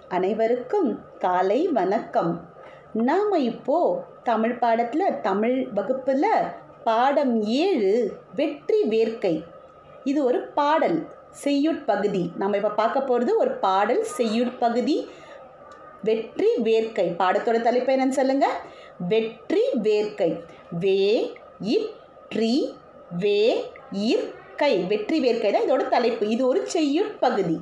அனைவருக்கும் காலை வணக்கம் நாம் இப்போ தமிழ் பாடத்தில் தமிழ் வகுப்பில் பாடம் ஏழு வெற்றி வேர்க்கை இது ஒரு பாடல் செய்யுட்பகுதி நம்ம இப்போ பார்க்க போகிறது ஒரு பாடல் செய்யுட்பகுதி வெற்றி வேர்க்கை பாடத்தோட தலைப்பு என்னன்னு சொல்லுங்க வெற்றி வேர்க்கை வே இட் ட்ரீ வே இர் கை வெற்றி வேர்க்கை தான் இதோட தலைப்பு இது ஒரு செய்யுட்பகுதி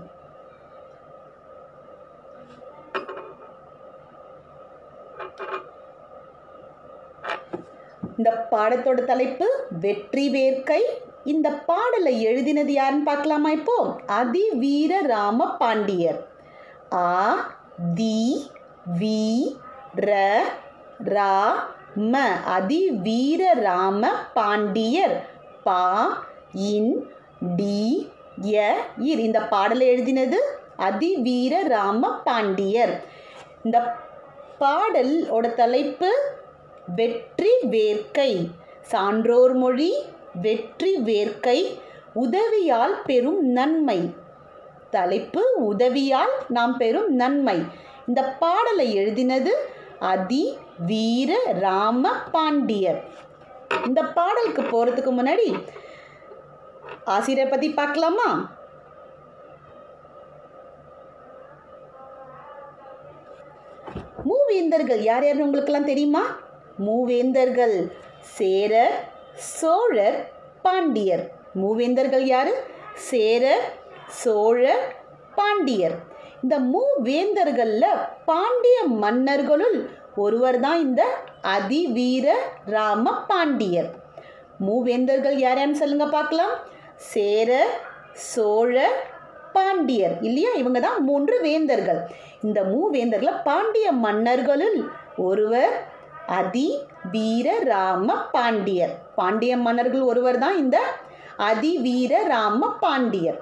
இந்த பாடத்தோட தலைப்பு வெற்றி வேர்க்கை இந்த பாடலை எழுதினது யாருன்னு பார்க்கலாமா இப்போ அதிவீர ராம பாண்டியர் ஆ தி வி ர ரா ம அதிவீர ராம பாண்டியர் பா இன் டி ய இர் இந்த பாடலை எழுதினது அதிவீர ராம பாண்டியர் இந்த பாடலோட தலைப்பு வெற்றி வேர்க்கை சான்றோர் மொழி வெற்றி வேர்க்கை உதவியால் பெறும் நன்மை தலைப்பு உதவியால் நாம் பெறும் நன்மை இந்த பாடலை எழுதினது அதி வீர ராம பாண்டியர் இந்த பாடலுக்கு போகிறதுக்கு முன்னாடி ஆசிரியரை பற்றி பார்க்கலாமா மூவேந்தர்கள் யார் யாருன்னு உங்களுக்கெல்லாம் தெரியுமா மூவேந்தர்கள் சேரர் சோழர் பாண்டியர் மூவேந்தர்கள் யாரு சேரர் சோழர் பாண்டியர் இந்த மூவேந்தர்களில் பாண்டிய மன்னர்களுள் ஒருவர் தான் இந்த அதிவீர ராம பாண்டியர் மூவேந்தர்கள் யார் யாருன்னு சொல்லுங்க பார்க்கலாம் சேரர் சோழர் பாண்டியர் இல்லையா இவங்க தான் மூன்று வேந்தர்கள் இந்த மூவேந்தர்களை பாண்டிய மன்னர்களுள் ஒருவர் அதி வீர ராம பாண்டியர் பாண்டிய மன்னர்கள் ஒருவர் தான் இந்த அதி வீர ராம பாண்டியர்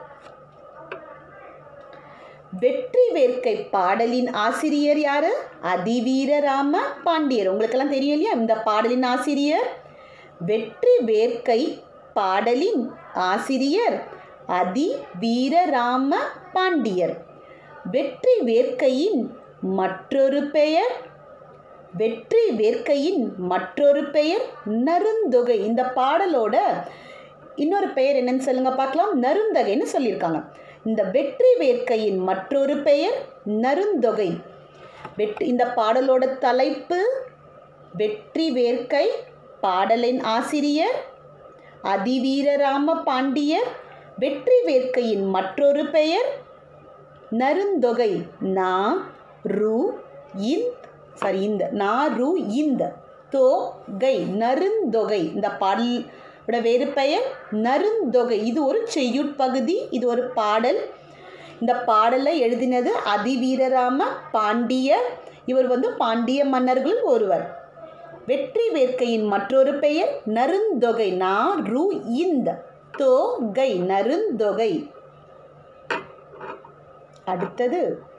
வெற்றி வேர்க்கை பாடலின் ஆசிரியர் யாரு அதிவீர ராம பாண்டியர் உங்களுக்கெல்லாம் தெரியும் இல்லையா இந்த பாடலின் ஆசிரியர் வெற்றி வேர்க்கை பாடலின் ஆசிரியர் அதி வீரராம பாண்டியர் வெற்றி வேர்க்கையின் மற்றொரு பெயர் வெற்றி வேர்க்கையின் மற்றொரு பெயர் நருந்தொகை இந்த பாடலோட இன்னொரு பெயர் என்னன்னு சொல்லுங்க பார்க்கலாம் நருந்தகைன்னு சொல்லியிருக்காங்க இந்த வெற்றி வேர்க்கையின் மற்றொரு பெயர் நருந்தொகை வெற்றி இந்த பாடலோட தலைப்பு வெற்றி வேர்க்கை பாடலின் ஆசிரியர் அதிவீரராம பாண்டியர் வெற்றி வேர்க்கையின் மற்றொரு பெயர் நருந்தொகை நா ரு இந்த் சாரி இந்த நா ரு இந்த தொகை நருந்தொகை இந்த பாடலோட வேறு பெயர் நருந்தொகை இது ஒரு செய்யுட்பகுதி இது ஒரு பாடல் இந்த பாடலை எழுதினது அதிவீரராம பாண்டியர் இவர் வந்து பாண்டிய மன்னர்கள் ஒருவர் வெற்றி வேர்க்கையின் மற்றொரு பெயர் நருந்தொகை நா ரு இந்த தொகை நருந்தொகை அடுத்தது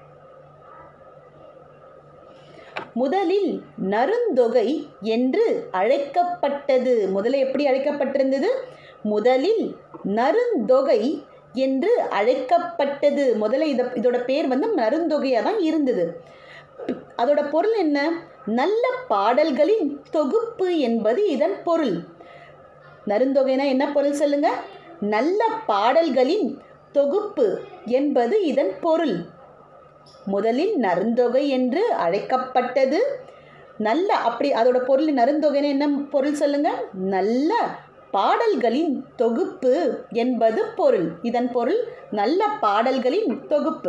முதலில் நருந்தொகை என்று அழைக்கப்பட்டது முதல்ல எப்படி அழைக்கப்பட்டிருந்தது முதலில் நருந்தொகை என்று அழைக்கப்பட்டது முதல்ல இத இதோட பேர் வந்து நருந்தொகையாக தான் இருந்தது அதோட பொருள் என்ன நல்ல பாடல்களின் தொகுப்பு என்பது இதன் பொருள் நருந்தொகைனா என்ன பொருள் சொல்லுங்க நல்ல பாடல்களின் தொகுப்பு என்பது இதன் பொருள் முதலில் நருந்தொகை என்று அழைக்கப்பட்டது நல்ல அப்படி அதோட பொருள் நருந்தொகைன்னு என்ன பொருள் சொல்லுங்க நல்ல பாடல்களின் தொகுப்பு என்பது பொருள் இதன் பொருள் நல்ல பாடல்களின் தொகுப்பு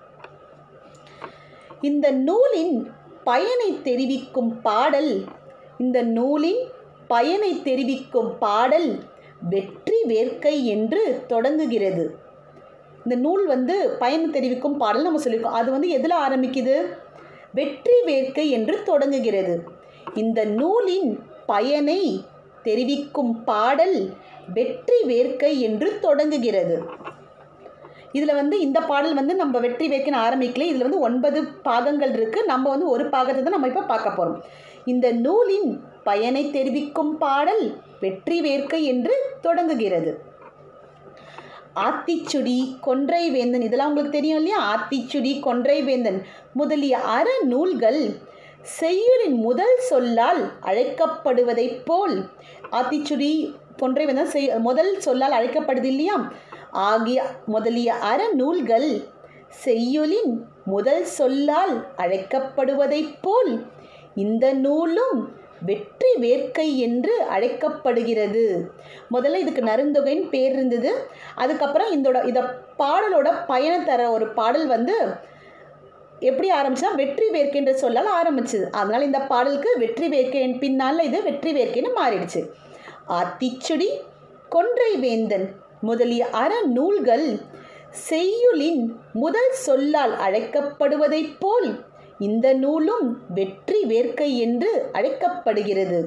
இந்த நூலின் பயனை தெரிவிக்கும் பாடல் இந்த நூலின் பயனை தெரிவிக்கும் பாடல் வெற்றி வேர்க்கை என்று தொடங்குகிறது இந்த நூல் வந்து பயன் தெரிவிக்கும் பாடல் நம்ம சொல்லியிருக்கோம் அது வந்து எதில் ஆரம்பிக்குது வெற்றி வேர்க்கை என்று தொடங்குகிறது இந்த நூலின் பயனை தெரிவிக்கும் பாடல் வெற்றி வேர்க்கை என்று தொடங்குகிறது இதில் வந்து இந்த பாடல் வந்து நம்ம வெற்றி வேர்க்கைன்னு ஆரம்பிக்கல இதில் வந்து ஒன்பது பாகங்கள் இருக்குது நம்ம வந்து ஒரு பாகத்தை தான் நம்ம இப்போ பார்க்க போகிறோம் இந்த நூலின் பயனை தெரிவிக்கும் பாடல் வெற்றி வேர்க்கை என்று தொடங்குகிறது ஆத்திச்சுடி கொன்றை வேந்தன் இதெல்லாம் உங்களுக்கு தெரியும் இல்லையா ஆத்திச்சுடி கொன்றை வேந்தன் முதலிய அற நூல்கள் செய்யுளின் முதல் சொல்லால் அழைக்கப்படுவதைப் போல் ஆத்திச்சுடி கொன்றை வேந்தன் செய் முதல் சொல்லால் அழைக்கப்படுது இல்லையா ஆகிய முதலிய அற நூல்கள் செய்யுளின் முதல் சொல்லால் அழைக்கப்படுவதைப் போல் இந்த நூலும் வெற்றி வேர்க்கை என்று அழைக்கப்படுகிறது முதல்ல இதுக்கு நருந்தொகைன்னு பேர் இருந்தது அதுக்கப்புறம் இதோட இத பாடலோட பயணம் தர ஒரு பாடல் வந்து எப்படி ஆரம்பிச்சா வெற்றி வேர்க்கைன்ற சொல்லால் ஆரம்பிச்சது அதனால் இந்த பாடலுக்கு வெற்றி வேர்க்கை பின்னால் இது வெற்றி வேர்க்கைன்னு மாறிடுச்சு ஆத்திச்சுடி கொன்றை வேந்தன் முதலிய அற நூல்கள் செய்யுளின் முதல் சொல்லால் அழைக்கப்படுவதைப் போல் இந்த நூலும் வெற்றி வேர்க்கை என்று அழைக்கப்படுகிறது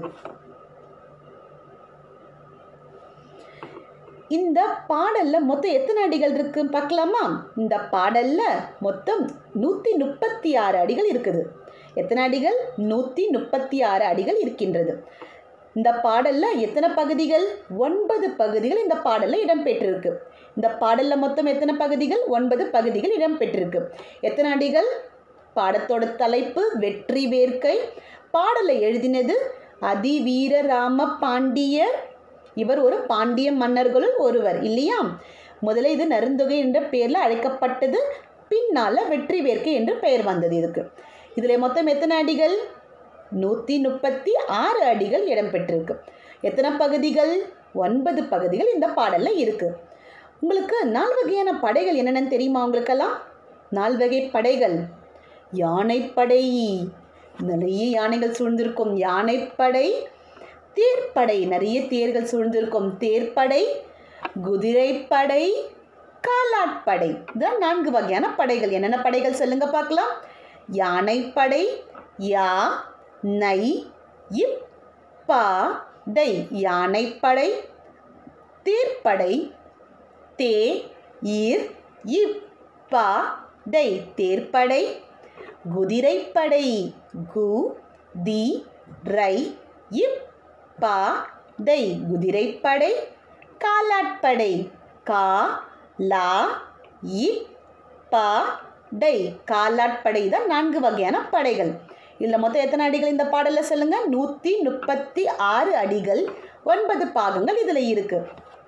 இந்த பாடல்ல மொத்தம் எத்தனை அடிகள் இருக்கு பார்க்கலாமா இந்த பாடல்ல மொத்தம் நூற்றி முப்பத்தி ஆறு அடிகள் இருக்குது எத்தனை அடிகள் நூற்றி முப்பத்தி ஆறு அடிகள் இருக்கின்றது இந்த பாடல்ல எத்தனை பகுதிகள் ஒன்பது பகுதிகள் இந்த பாடல்ல இடம்பெற்றிருக்கு இந்த பாடல்ல மொத்தம் எத்தனை பகுதிகள் ஒன்பது பகுதிகள் இடம்பெற்றிருக்கு எத்தனை அடிகள் பாடத்தோட தலைப்பு வெற்றி வேர்க்கை பாடலை எழுதினது அதிவீர ராம பாண்டியர் இவர் ஒரு பாண்டிய மன்னர்களுள் ஒருவர் இல்லையா முதல்ல இது நருந்தொகை என்ற பெயரில் அழைக்கப்பட்டது பின்னால் வெற்றி வேர்க்கை என்று பெயர் வந்தது இதுக்கு இதில் மொத்தம் எத்தனை அடிகள் நூற்றி முப்பத்தி ஆறு அடிகள் இடம்பெற்றிருக்கு எத்தனை பகுதிகள் ஒன்பது பகுதிகள் இந்த பாடலில் இருக்குது உங்களுக்கு நால் வகையான படைகள் என்னென்னு தெரியுமா உங்களுக்கெல்லாம் நால் வகை படைகள் யானைப்படை நிறைய யானைகள் சூழ்ந்திருக்கும் யானைப்படை தேர்ப்படை நிறைய தேர்கள் சூழ்ந்திருக்கும் தேர்ப்படை குதிரைப்படை காலாட்படை இதுதான் நான்கு வகையான படைகள் என்னென்ன படைகள் சொல்லுங்க பார்க்கலாம் யானைப்படை யா நை இப் பா டை யானைப்படை தேர்ப்படை தே ஈர் இப் பா டை தேர்ப்படை குதிரைப்படை கு தி ரை இப் பா டை குதிரைப்படை காலாட்படை கா லா இப் பா டை காலாட்படை தான் நான்கு வகையான படைகள் இதில் மொத்தம் எத்தனை அடிகள் இந்த பாடலில் சொல்லுங்கள் நூற்றி முப்பத்தி ஆறு அடிகள் ஒன்பது பாகங்கள் இதில் இருக்குது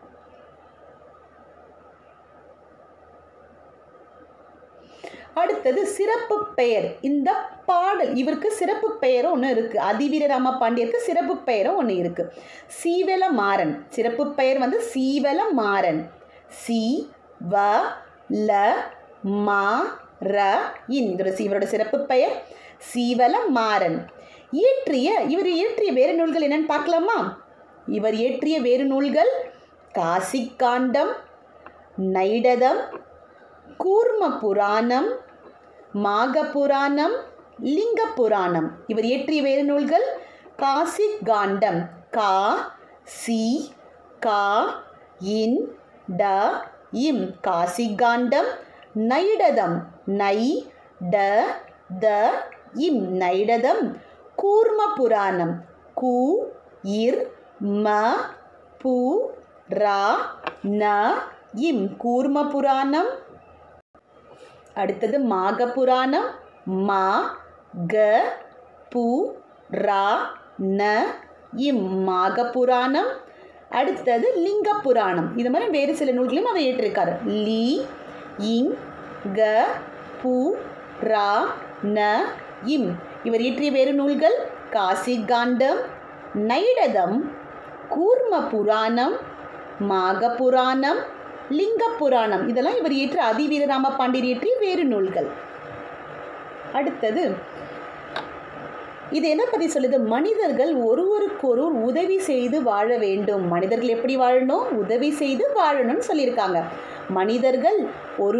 அடுத்தது சிறப்பு பெயர் இந்த பாடல் இவருக்கு சிறப்பு பெயரும் ஒன்று இருக்குது அதிவீர ராம பாண்டியருக்கு சிறப்பு பெயரும் ஒன்று இருக்குது சீவல மாறன் சிறப்பு பெயர் வந்து சீவல மாறன் சி வ ல மா ர இன் இதோட இவரோட சிறப்பு பெயர் சீவல மாறன் இயற்றிய இவர் இயற்றிய வேறு நூல்கள் என்னன்னு பார்க்கலாமா இவர் இயற்றிய வேறு நூல்கள் காசிக்காண்டம் நைடதம் கூர்ம புராணம் மாக புராணம் லிங்க புராணம் இவர் இயற்றிய வேறு நூல்கள் காசி காண்டம் கா சி கா இன் ட இம் காசி காண்டம் நைடதம் நை ட த இம் நைடதம் கூர்ம புராணம் கு இர் ம பு ரா ந இம் கூர்ம புராணம் அடுத்தது மாக புராணம் மா க பு ரா ந இம் மாக புராணம் அடுத்தது லிங்க புராணம் இது மாதிரி வேறு சில நூல்களையும் அவர் ஏற்றிருக்காரு லி இங் க பு ரா ந இம் இவர் இயற்றிய வேறு நூல்கள் காசி காண்டம் நைடதம் கூர்ம புராணம் மாக புராணம் லிங்க புராணம் இதெல்லாம் இவர் இயற்றிய அதிவீரராம பாண்டியர் இயற்றிய வேறு நூல்கள் அடுத்தது இது என்ன பற்றி சொல்லுது மனிதர்கள் ஒருவருக்கொருவர் உதவி செய்து வாழ வேண்டும் மனிதர்கள் எப்படி வாழணும் உதவி செய்து வாழணும்னு சொல்லியிருக்காங்க மனிதர்கள்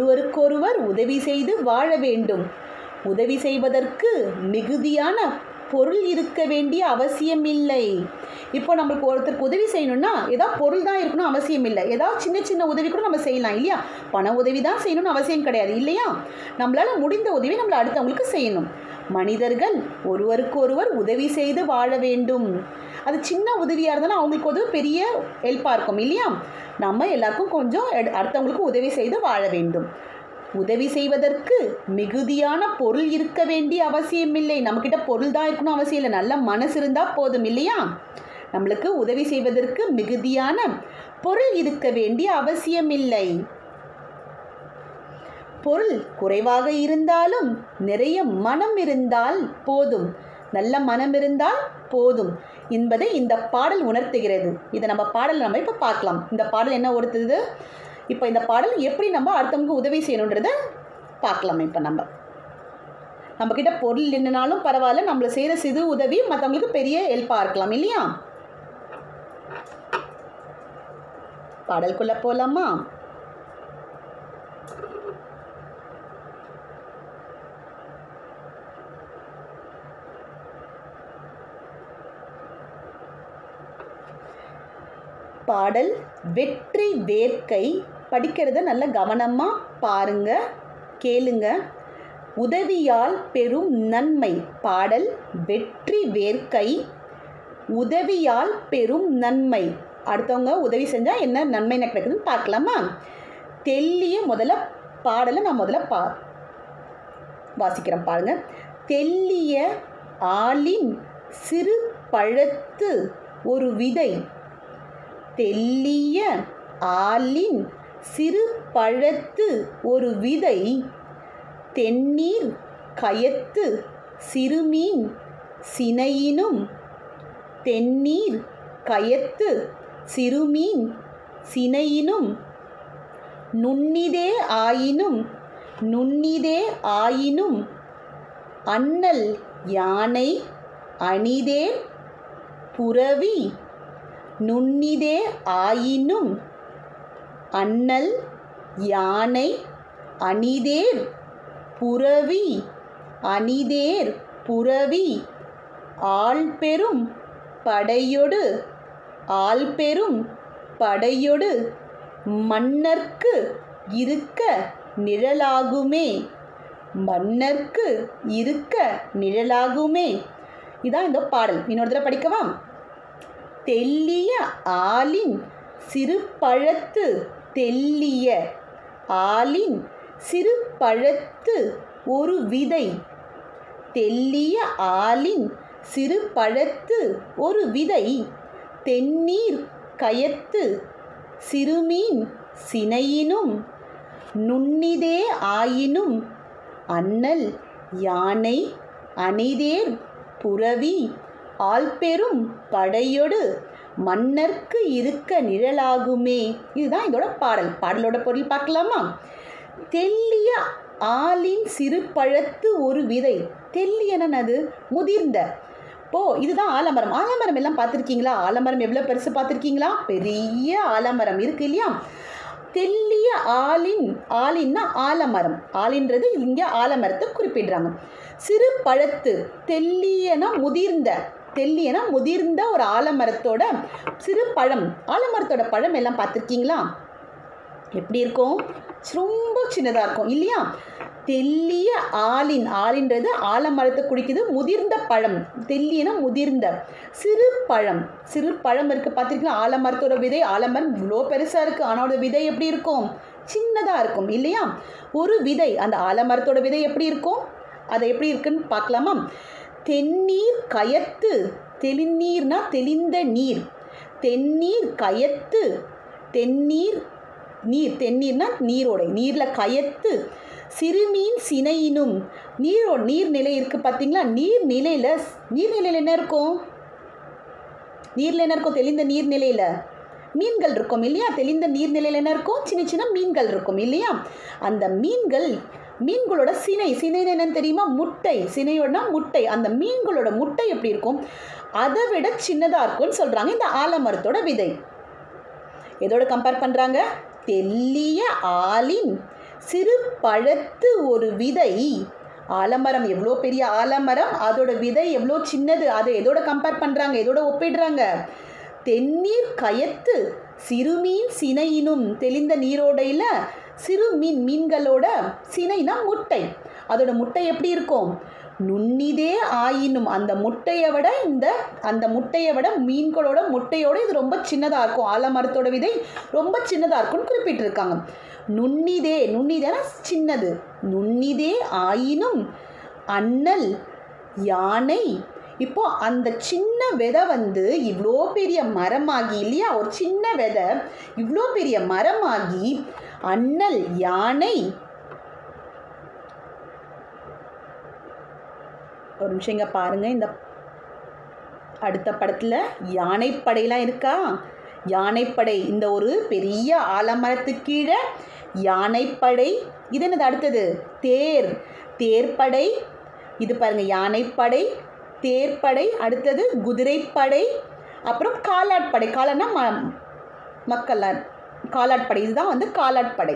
ஒருவருக்கொருவர் உதவி செய்து வாழ வேண்டும் உதவி செய்வதற்கு மிகுதியான பொருள் இருக்க வேண்டிய அவசியம் இல்லை இப்போ நம்மளுக்கு ஒருத்தருக்கு உதவி செய்யணும்னா ஏதாவது பொருள் தான் இருக்கணும் அவசியம் இல்லை ஏதாவது சின்ன சின்ன உதவி கூட நம்ம செய்யலாம் இல்லையா பண உதவி தான் செய்யணும்னு அவசியம் கிடையாது இல்லையா நம்மளால் முடிந்த உதவி நம்மளை அடுத்தவங்களுக்கு செய்யணும் மனிதர்கள் ஒருவருக்கு ஒருவர் உதவி செய்து வாழ வேண்டும் அது சின்ன உதவியாக இருந்தாலும் அவங்களுக்கு ஒரு பெரிய ஹெல்ப்பாக இருக்கும் இல்லையா நம்ம எல்லாருக்கும் கொஞ்சம் எடு- அடுத்தவங்களுக்கு உதவி செய்து வாழ வேண்டும் உதவி செய்வதற்கு மிகுதியான பொருள் இருக்க வேண்டிய அவசியமில்லை நம்மக்கிட்ட பொருள் தான் இருக்கணும் அவசியம் இல்லை நல்ல மனசு இருந்தால் போதும் இல்லையா நம்மளுக்கு உதவி செய்வதற்கு மிகுதியான பொருள் இருக்க வேண்டிய அவசியமில்லை பொருள் குறைவாக இருந்தாலும் நிறைய மனம் இருந்தால் போதும் நல்ல மனம் இருந்தால் போதும் என்பதை இந்த பாடல் உணர்த்துகிறது இதை நம்ம பாடல் நம்ம இப்போ பார்க்கலாம் இந்த பாடல் என்ன உணர்த்துது இப்போ இந்த பாடல் எப்படி நம்ம அடுத்தவங்க உதவி செய்யணுன்றத பார்க்கலாம் இப்போ நம்ம நம்மக்கிட்ட பொருள் இல்லைனாலும் பரவாயில்ல நம்மளை செய்கிற சிறு உதவி மற்றவங்களுக்கு பெரிய ஹெல்ப்பாக இருக்கலாம் இல்லையா பாடலுக்குள்ளே போகலாமா பாடல் வெற்றி வேர்க்கை படிக்கிறத நல்ல கவனமாக பாருங்க கேளுங்க உதவியால் பெரும் நன்மை பாடல் வெற்றி வேர்க்கை உதவியால் பெரும் நன்மை அடுத்தவங்க உதவி செஞ்சால் என்ன நன்மை எனக்கு கிடைக்குதுன்னு பார்க்கலாமா தெல்லிய முதல்ல பாடலை நான் முதல்ல பா வாசிக்கிறேன் பாருங்க தெல்லிய ஆளின் சிறு பழத்து ஒரு விதை தெல்லிய ஆலின் சிறு பழத்து ஒரு விதை தென்னீர் கயத்து சிறுமீன் சினையினும் தென்னீர் கயத்து சிறுமீன் சினையினும் நுண்ணிதே ஆயினும் நுண்ணிதே ஆயினும் அண்ணல் யானை அணிதே புரவி நுண்ணிதே ஆயினும் அண்ணல் யானை அணிதேர் புரவி அணிதேர் புரவி ஆள்பெரும் படையொடு ஆள்பெரும் படையொடு மன்னர்க்கு இருக்க நிழலாகுமே மன்னர்க்கு இருக்க நிழலாகுமே இதான் இந்த பாடல் இன்னொரு தடவை படிக்கவா தெல்லிய ஆலின் சிறு பழத்து தெல்லிய ஆலின் சிறு பழத்து ஒரு விதை தெல்லிய ஆலின் சிறு பழத்து ஒரு விதை தென்னீர் கயத்து சிறுமீன் சினையினும் நுண்ணிதே ஆயினும் அண்ணல் யானை அணிதேர் புரவி ஆள்பெரும் படையொடு மன்னர்க்கு இருக்க நிழலாகுமே இதுதான் இதோட பாடல் பாடலோட பொருள் பார்க்கலாமா தெல்லிய ஆலின் சிறு பழத்து ஒரு விதை தெல்லியனது முதிர்ந்த இப்போ இதுதான் ஆலமரம் ஆலமரம் எல்லாம் பார்த்துருக்கீங்களா ஆலமரம் எவ்வளோ பெருசு பார்த்துருக்கீங்களா பெரிய ஆலமரம் இருக்கு இல்லையா தெல்லிய ஆலின் ஆலின்னா ஆலமரம் ஆலின்றது இங்கே ஆலமரத்தை குறிப்பிடுறாங்க சிறு பழத்து தெல்லியனா முதிர்ந்த தெல்லியனா முதிர்ந்த ஒரு ஆலமரத்தோட சிறு பழம் ஆலமரத்தோட பழம் எல்லாம் பார்த்துருக்கீங்களா எப்படி இருக்கும் ரொம்ப சின்னதாக இருக்கும் இல்லையா தெல்லிய ஆலின் ஆலின்றது ஆலமரத்தை குடிக்குது முதிர்ந்த பழம் தெல்லியனா முதிர்ந்த சிறு பழம் சிறு பழம் இருக்குது பார்த்திருக்கீங்களா ஆலமரத்தோட விதை ஆலமரம் இவ்வளோ பெருசாக இருக்குது ஆனால் அதோட விதை எப்படி இருக்கும் சின்னதாக இருக்கும் இல்லையா ஒரு விதை அந்த ஆலமரத்தோட விதை எப்படி இருக்கும் அது எப்படி இருக்குன்னு பார்க்கலாமா தென்னீர் கயத்து தெளிநீர்னா தெளிந்த நீர் தென்னீர் கயத்து தென்னீர் நீர் தென்னீர்னா நீரோடை நீரில் கயத்து சிறுமீன் சினையினும் நீரோ நீர்நிலை இருக்குது பார்த்தீங்களா நீர்நிலையில் நீர்நிலையில் என்ன இருக்கும் நீரில் என்ன இருக்கும் தெளிந்த நீர்நிலையில் மீன்கள் இருக்கும் இல்லையா தெளிந்த நீர்நிலையில் என்ன இருக்கும் சின்ன சின்ன மீன்கள் இருக்கும் இல்லையா அந்த மீன்கள் மீன்களோட சினை சினை என்னன்னு தெரியுமா முட்டை சினையோடனா முட்டை அந்த மீன்களோட முட்டை எப்படி இருக்கும் அதை விட சின்னதாக இருக்கும்னு சொல்கிறாங்க இந்த ஆலமரத்தோட விதை எதோட கம்பேர் பண்ணுறாங்க தெல்லிய ஆலின் சிறு பழத்து ஒரு விதை ஆலமரம் எவ்வளோ பெரிய ஆலமரம் அதோட விதை எவ்வளோ சின்னது அதை எதோட கம்பேர் பண்ணுறாங்க எதோட ஒப்பிடுறாங்க தென்னீர் கயத்து சிறுமீன் சினையினும் தெளிந்த நீரோடையில் சிறு மீன் மீன்களோட சினைனா முட்டை அதோட முட்டை எப்படி இருக்கும் நுண்ணிதே ஆயினும் அந்த முட்டையை விட இந்த அந்த முட்டையை விட மீன்களோட முட்டையோட இது ரொம்ப சின்னதாக இருக்கும் ஆலமரத்தோட விதை ரொம்ப சின்னதாக இருக்கும்னு குறிப்பிட்டிருக்காங்க நுண்ணிதே நுண்ணிதேனா சின்னது நுண்ணிதே ஆயினும் அண்ணல் யானை இப்போ அந்த சின்ன விதை வந்து இவ்வளோ பெரிய மரமாகி இல்லையா ஒரு சின்ன விதை இவ்வளோ பெரிய மரமாகி அண்ணல் யானை ஒரு நிமிஷம் இங்கே பாருங்கள் இந்த அடுத்த படத்தில் யானைப்படையெல்லாம் இருக்கா யானைப்படை இந்த ஒரு பெரிய ஆலமரத்துக்கு கீழே யானைப்படை இது என்னது அடுத்தது தேர் தேர்ப்படை இது பாருங்கள் யானைப்படை தேர்ப்படை அடுத்தது குதிரைப்படை அப்புறம் காலாட்படை காலன்னா ம மக்கள் காலாட்படை இதுதான் வந்து காலாட்படை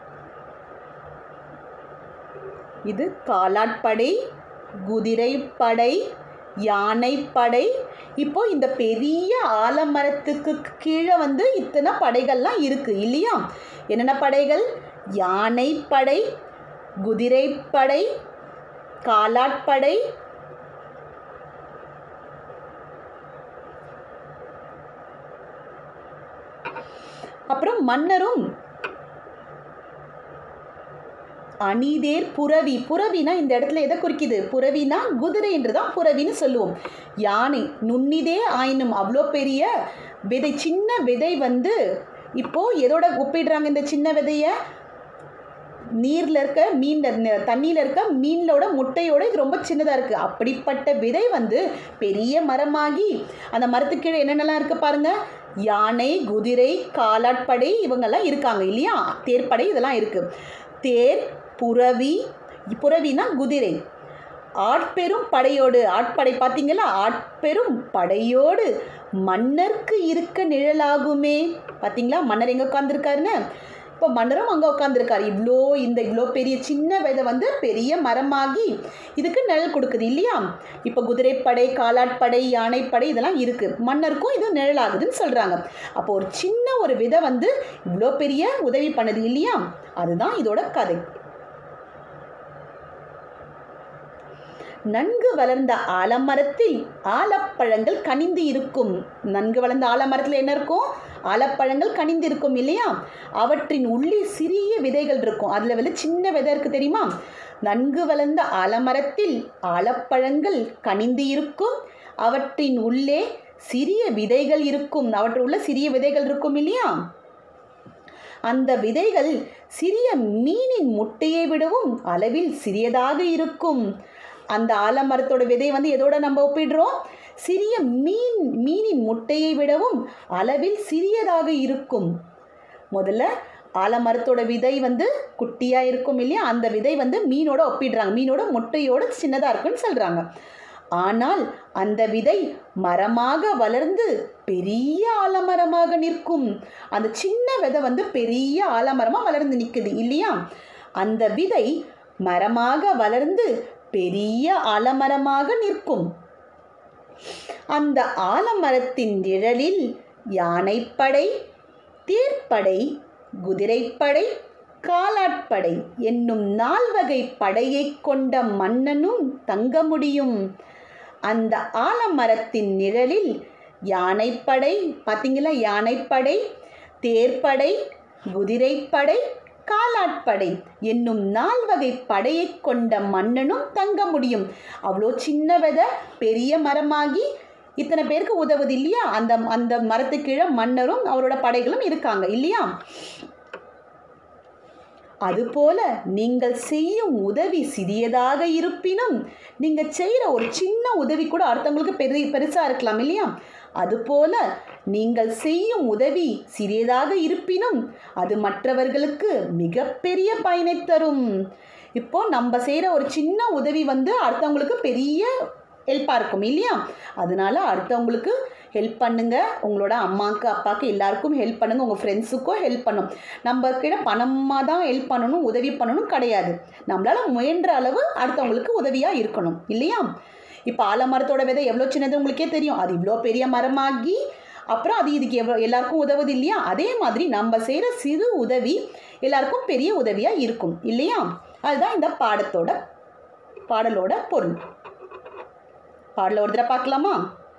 இது காலாட்படை குதிரைப்படை யானைப்படை இப்போ இந்த பெரிய ஆலமரத்துக்கு கீழே வந்து இத்தனை படைகள்லாம் இருக்குது இல்லையா என்னென்ன படைகள் யானைப்படை குதிரைப்படை காலாட்படை அப்புறம் மன்னரும் அணிதேர் புறவி புறவினா இந்த இடத்துல எதை குறிக்குது புறவினா குதிரை என்று தான் புறவின்னு சொல்லுவோம் யானை நுண்ணிதே ஆயினும் அவ்வளோ பெரிய விதை சின்ன விதை வந்து இப்போது எதோட ஒப்பிடுறாங்க இந்த சின்ன விதையை நீரில் இருக்க மீன் தண்ணியில் இருக்க மீனோட முட்டையோட இது ரொம்ப சின்னதாக இருக்குது அப்படிப்பட்ட விதை வந்து பெரிய மரமாகி அந்த மரத்துக்கு கீழே என்னென்னலாம் இருக்குது பாருங்கள் யானை குதிரை காலாட்படை இவங்கெல்லாம் இருக்காங்க இல்லையா தேர்ப்படை இதெல்லாம் இருக்குது தேர் புறவி புறவினா குதிரை ஆட்பெரும் படையோடு ஆட்படை பார்த்தீங்களா ஆட்பெரும் படையோடு மன்னருக்கு இருக்க நிழலாகுமே பார்த்தீங்களா மன்னர் எங்கே உட்காந்துருக்காருன்னு இப்போ மன்னரும் அங்கே உட்காந்துருக்காரு இவ்வளோ இந்த இவ்வளோ பெரிய சின்ன விதை வந்து பெரிய மரமாகி இதுக்கு நிழல் கொடுக்குது இல்லையா இப்போ குதிரைப்படை காலாட்படை யானைப்படை இதெல்லாம் இருக்குது மன்னருக்கும் இது நிழலாகுதுன்னு சொல்கிறாங்க அப்போ ஒரு சின்ன ஒரு விதை வந்து இவ்வளோ பெரிய உதவி பண்ணுது இல்லையா அதுதான் இதோட கதை நன்கு வளர்ந்த ஆலமரத்தில் ஆலப்பழங்கள் கனிந்து இருக்கும் நன்கு வளர்ந்த ஆலமரத்தில் என்ன இருக்கும் ஆலப்பழங்கள் கனிந்து இருக்கும் இல்லையா அவற்றின் உள்ளே சிறிய விதைகள் இருக்கும் அதில் வந்து சின்ன விதை இருக்குது தெரியுமா நன்கு வளர்ந்த ஆலமரத்தில் ஆலப்பழங்கள் கனிந்து இருக்கும் அவற்றின் உள்ளே சிறிய விதைகள் இருக்கும் அவற்றில் உள்ள சிறிய விதைகள் இருக்கும் இல்லையா அந்த விதைகள் சிறிய மீனின் முட்டையை விடவும் அளவில் சிறியதாக இருக்கும் அந்த ஆலமரத்தோட விதை வந்து எதோட நம்ம ஒப்பிடுறோம் சிறிய மீன் மீனின் முட்டையை விடவும் அளவில் சிறியதாக இருக்கும் முதல்ல ஆலமரத்தோட விதை வந்து குட்டியாக இருக்கும் இல்லையா அந்த விதை வந்து மீனோட ஒப்பிடுறாங்க மீனோட முட்டையோட சின்னதாக இருக்குன்னு சொல்கிறாங்க ஆனால் அந்த விதை மரமாக வளர்ந்து பெரிய ஆலமரமாக நிற்கும் அந்த சின்ன விதை வந்து பெரிய ஆலமரமாக வளர்ந்து நிற்குது இல்லையா அந்த விதை மரமாக வளர்ந்து பெரிய ஆலமரமாக நிற்கும் அந்த ஆலமரத்தின் நிழலில் யானைப்படை தேர்ப்படை குதிரைப்படை காலாட்படை என்னும் நால்வகை படையை கொண்ட மன்னனும் தங்க முடியும் அந்த ஆலமரத்தின் நிழலில் யானைப்படை பார்த்தீங்களா யானைப்படை தேர்ப்படை குதிரைப்படை காலாட்படை என்னும் நால்வகை படையை கொண்ட மன்னனும் தங்க முடியும் அவ்வளோ சின்ன விதை பெரிய மரமாகி இத்தனை பேருக்கு உதவுது இல்லையா அந்த அந்த மரத்துக்கு கீழே மன்னரும் அவரோட படைகளும் இருக்காங்க இல்லையா அதுபோல நீங்கள் செய்யும் உதவி சிறியதாக இருப்பினும் நீங்கள் செய்கிற ஒரு சின்ன உதவி கூட அடுத்தவங்களுக்கு பெரிய பெருசாக இருக்கலாம் இல்லையா அதுபோல நீங்கள் செய்யும் உதவி சிறியதாக இருப்பினும் அது மற்றவர்களுக்கு மிகப்பெரிய பயனை தரும் இப்போ நம்ம செய்கிற ஒரு சின்ன உதவி வந்து அடுத்தவங்களுக்கு பெரிய ஹெல்ப்பாக இருக்கும் இல்லையா அதனால அடுத்தவங்களுக்கு ஹெல்ப் பண்ணுங்க உங்களோட அம்மாவுக்கு அப்பாவுக்கு எல்லாருக்கும் ஹெல்ப் பண்ணுங்க உங்கள் ஃப்ரெண்ட்ஸுக்கும் ஹெல்ப் பண்ணும் நம்ம கிட்ட பணமாக தான் ஹெல்ப் பண்ணணும் உதவி பண்ணணும் கிடையாது நம்மளால முயன்ற அளவு அடுத்தவங்களுக்கு உதவியாக இருக்கணும் இல்லையா இப்போ ஆலமரத்தோட விதை எவ்வளோ சின்னது உங்களுக்கே தெரியும் அது இவ்வளோ பெரிய மரமாகி அப்புறம் அது இதுக்கு எவ்வளோ எல்லாருக்கும் உதவுது இல்லையா அதே மாதிரி நம்ம செய்கிற சிறு உதவி எல்லாருக்கும் பெரிய உதவியாக இருக்கும் இல்லையா அதுதான் இந்த பாடத்தோட பாடலோட பொருள் பாடல ஒரு தடவை பார்க்கலாமா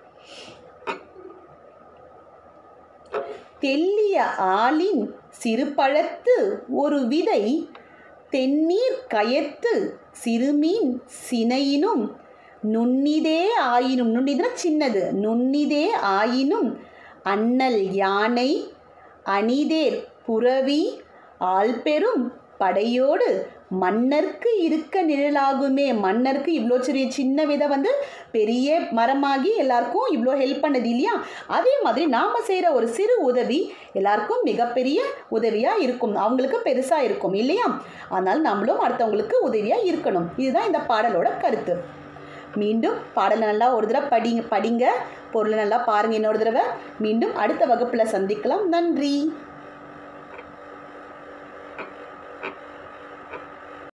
தெல்லிய ஆளின் சிறுபழத்து ஒரு விதை தென்னீர் கயத்து சிறுமீன் சினையினும் நுண்ணிதே ஆயினும் நுண்ணிதுனா சின்னது நுண்ணிதே ஆயினும் அண்ணல் யானை அணிதேர் புறவி ஆள்பெரும் படையோடு மன்னர்க்கு இருக்க நிழலாகுமே மன்னருக்கு இவ்வளோ சிறிய சின்ன விதை வந்து பெரிய மரமாகி எல்லாருக்கும் இவ்வளோ ஹெல்ப் பண்ணது இல்லையா அதே மாதிரி நாம் செய்கிற ஒரு சிறு உதவி எல்லாருக்கும் மிகப்பெரிய உதவியாக இருக்கும் அவங்களுக்கு பெருசாக இருக்கும் இல்லையா அதனால் நம்மளும் அடுத்தவங்களுக்கு உதவியாக இருக்கணும் இதுதான் இந்த பாடலோட கருத்து மீண்டும் பாடலை நல்லா ஒரு தடவை படிங்க படிங்க பொருளை நல்லா பாருங்கள் இன்னொரு தடவை மீண்டும் அடுத்த வகுப்பில் சந்திக்கலாம் நன்றி